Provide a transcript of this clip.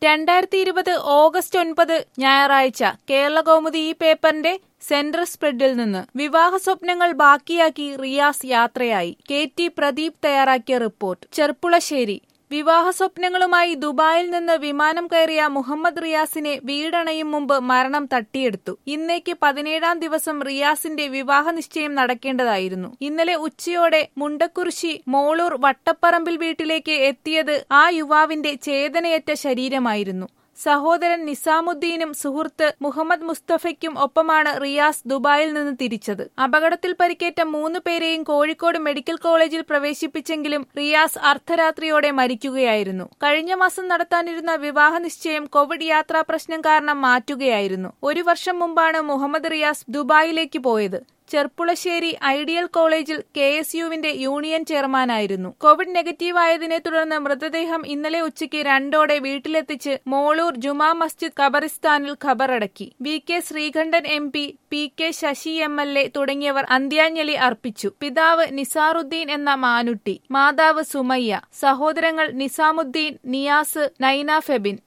രണ്ടായിരത്തി ഇരുപത് ഓഗസ്റ്റ് ഒൻപത് ഞായറാഴ്ച കേരളകൗമുദി ഈ പേപ്പറിന്റെ സെൻട്രൽ സ്പ്രെഡിൽ നിന്ന് വിവാഹ സ്വപ്നങ്ങൾ ബാക്കിയാക്കി റിയാസ് യാത്രയായി കെ ടി പ്രദീപ് തയ്യാറാക്കിയ റിപ്പോർട്ട് ചെർപ്പുളശ്ശേരി വിവാഹ സ്വപ്നങ്ങളുമായി ദുബായിൽ നിന്ന് വിമാനം കയറിയ മുഹമ്മദ് റിയാസിനെ വീടണയും മുമ്പ് മരണം തട്ടിയെടുത്തു ഇന്നേക്ക് പതിനേഴാം ദിവസം റിയാസിന്റെ വിവാഹ നിശ്ചയം നടക്കേണ്ടതായിരുന്നു ഇന്നലെ ഉച്ചയോടെ മുണ്ടക്കുറിശി മോളൂർ വട്ടപ്പറമ്പിൽ വീട്ടിലേക്ക് എത്തിയത് ആ യുവാവിന്റെ ചേതനയറ്റ ശരീരമായിരുന്നു സഹോദരൻ നിസാമുദ്ദീനും സുഹൃത്ത് മുഹമ്മദ് മുസ്തഫയ്ക്കും ഒപ്പമാണ് റിയാസ് ദുബായിൽ നിന്ന് തിരിച്ചത് അപകടത്തിൽ പരിക്കേറ്റ മൂന്ന് പേരെയും കോഴിക്കോട് മെഡിക്കൽ കോളേജിൽ പ്രവേശിപ്പിച്ചെങ്കിലും റിയാസ് അർദ്ധരാത്രിയോടെ മരിക്കുകയായിരുന്നു കഴിഞ്ഞ മാസം നടത്താനിരുന്ന വിവാഹ നിശ്ചയം കോവിഡ് യാത്രാ പ്രശ്നം കാരണം മാറ്റുകയായിരുന്നു ഒരു വർഷം മുമ്പാണ് മുഹമ്മദ് റിയാസ് ദുബായിലേക്ക് പോയത് ചെർപ്പുളശ്ശേരി ഐഡിയൽ കോളേജിൽ കെ എസ് യുവിന്റെ യൂണിയൻ ചെയർമാനായിരുന്നു കോവിഡ് നെഗറ്റീവ് ആയതിനെ തുടർന്ന് മൃതദേഹം ഇന്നലെ ഉച്ചയ്ക്ക് രണ്ടോടെ വീട്ടിലെത്തിച്ച് മോളൂർ ജുമാ മസ്ജിദ് ഖബറിസ്ഥാനിൽ ഖബറടക്കി V K Sreekandan M P P K Sasi M L A തുടങ്ങിയവർ അന്ത്യാഞ്ജലി അർപ്പിച്ചു പിതാവ് നിസാറുദ്ദീൻ എന്ന മാനുട്ടി മാതാവ് സുമയ്യ സഹോദരങ്ങൾ നിസാമുദ്ദീൻ നിയാസ് നൈന ഫെബിൻ